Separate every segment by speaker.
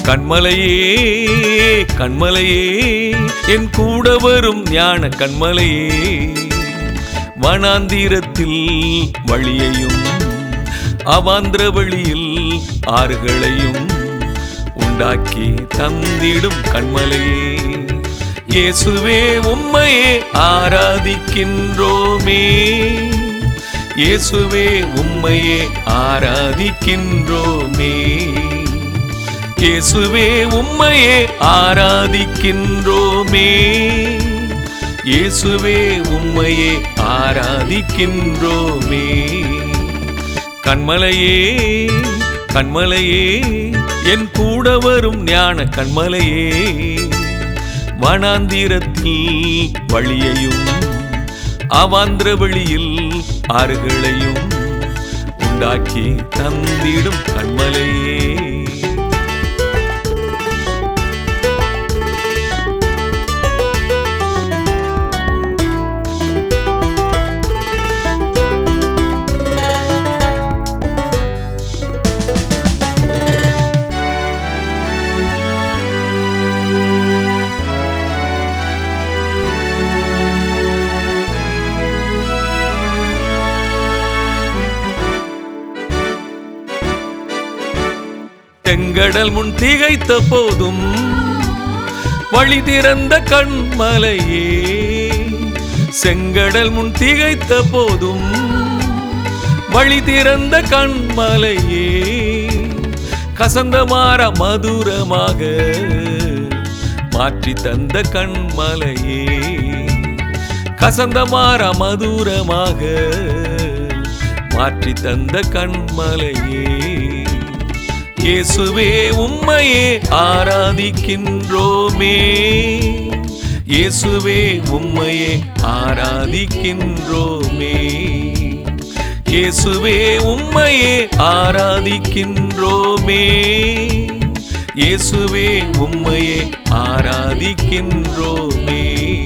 Speaker 1: கண்மலையே கண்மலையே என் கூட வரும் ஞான கண்மலையே வனாந்திரத்தில் வழியையும் அவாந்திர வழியில் ஆறுகளையும் உண்டாக்கி தந்திடும் கண்மலையே இயேசுவே உம்மையே ஆராதிக்கின்றோமே இயேசுவே உம்மையே ஆராதிக்கின்றோமே இயேசுவே உம்மையே ஆராதிக்கின்றோமே இயேசுவே உம்மையே ஆராதிக்கின்றோமே கண்மலையே கண்மலையே என் கூட வரும் ஞான கண்மலையே வனாந்திரத்தில் வழியையும் அவாந்திர வழியில் ஆறுகளையும் உண்டாக்கி தந்திடும் கண்மலையே தெங்கடல் முன் திகைத்த போதும் வழி திறந்த கண்மலையே செங்கடல் முன் திகைத்த போதும் வழி திறந்த கண்மலையே கசந்த மாற மதுரமாக மாற்றி தந்த கண்மலையே கசந்த மாற மதுரமாக மாற்றி தந்த கண்மலையே இயேசுவே உம்மையே ஆராதிக்கின்றோமே இயேசுவே உம்மையே ஆராதிக்கின்றோமே இயேசுவே உம்மையே ஆராதிக்கின்றோமே இயேசுவே உம்மையே ஆராதிக்கின்றோமே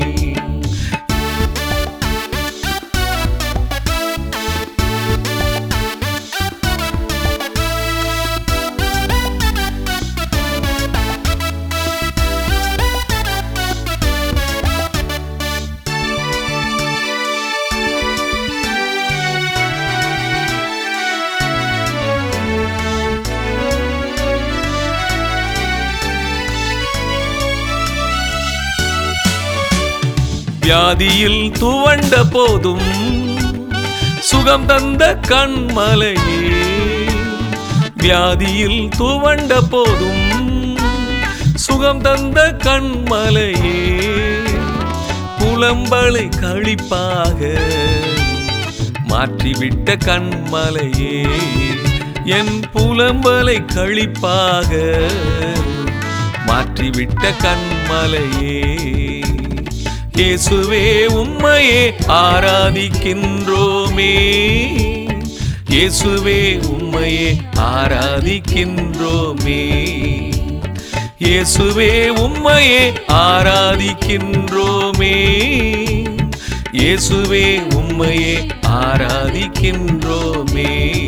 Speaker 1: வியாதியில் துவண்ட போதும் சுகம் தந்த கண்மலையே வியாதியில் துவண்ட போதும் சுகம் தந்த கண்மலையே புலம்பலை கழிப்பாக மாற்றிவிட்ட கண்மலையே என் புலம்பலை கழிப்பாக மாற்றிவிட்ட கண்மலையே இயேசுவே உம்மையே ஆராதிக்கின்றோமே இயேசுவே உம்மையே ஆராதிக்கின்றோமே இயேசுவே உம்மையே ஆராதிக்கின்றோமே இயேசுவே உம்மையே ஆராதிக்கின்றோமே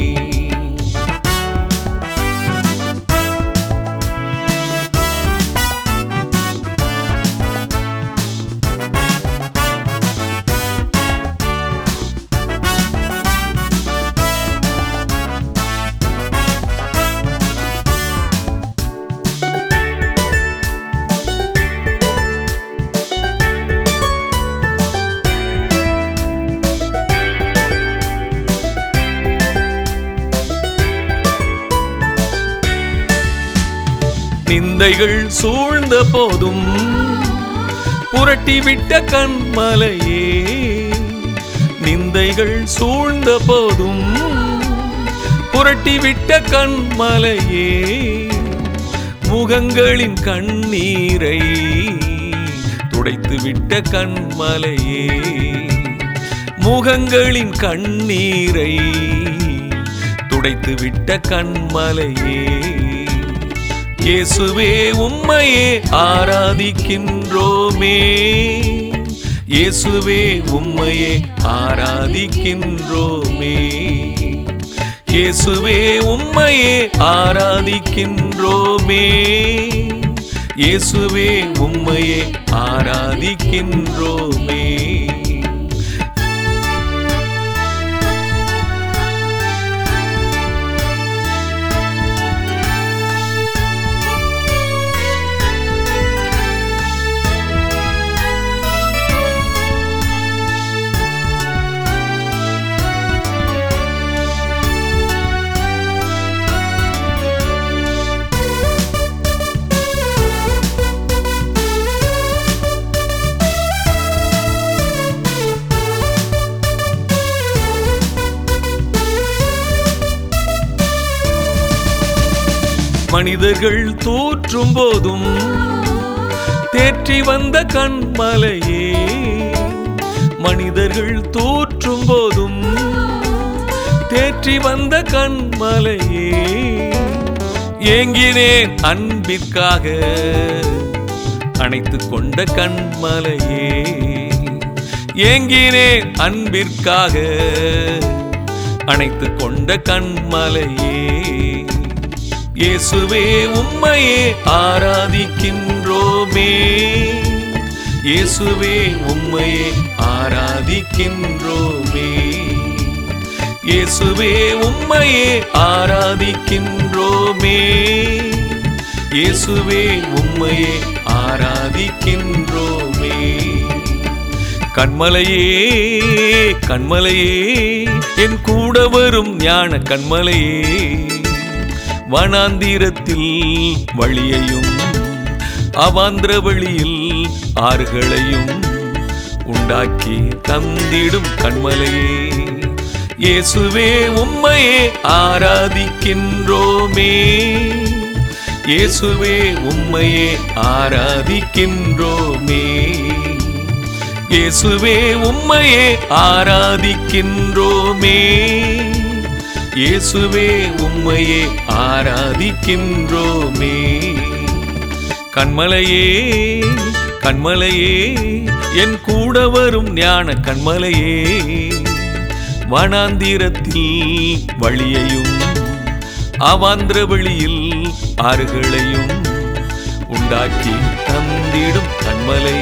Speaker 1: நிந்தைகள் சூழ்ந்த போதும் புரட்டிவிட்ட கண்மலையே நிந்தைகள் சூழ்ந்த போதும் புரட்டிவிட்ட கண்மலையே முகங்களின் கண்ணீரை துடைத்துவிட்ட கண்மலையே முகங்களின் கண்ணீரை துடைத்துவிட்ட கண்மலையே இயேசுவே உம்மையே ஆராதிக்கின்றோமே இயேசுவே உம்மையே ஆராதிக்கின்றோமே இயேசுவே உம்மையே ஆராதிக்கின்றோமே இயேசுவே உம்மையே ஆராதிக்கின்றோமே மனிதர்கள் தோற்றும் போதும் தேற்றி வந்த கண்மலையே மனிதர்கள் தோற்றும் போதும் தேற்றி வந்த கண்மலையே ஏங்கினேன் அன்பிற்காக அணைத்து கொண்ட கண்மலையே ஏங்கினேன் அன்பிற்காக அணைத்து கொண்ட கண்மலையே இயேசுவே உம்மையே ஆராதிக்கின்றோமே இயேசுவே உம்மையே ஆராதிக்கின்றோமே இயேசுவே உம்மையே ஆராதிக்கின்றோமே இயேசுவே உம்மையே ஆராதிக்கின்றோமே கண்மலையே கண்மலையே என் கூட வரும் ஞான கண்மலையே வனாந்திரத்தில் வழியையும் அவாந்திர வழியில் ஆறுகளையும் உண்டாக்கி தந்திடும் கண்மலையே இயேசுவே உம்மையே ஆராதிக்கின்றோமே இயேசுவே உம்மையே ஆராதிக்கின்றோமே இயேசுவே உம்மையே ஆராதிக்கின்றோமே இயேசுவே உம்மையே ஆராதிக்கின்றோமே கண்மலையே கண்மலையே என் கூட வரும் ஞான கண்மலையே வனாந்திரத்தில் வழியையும் அவாந்திர வழியில் ஆறுகளையும் உண்டாக்கி தந்திடும் கண்மலையே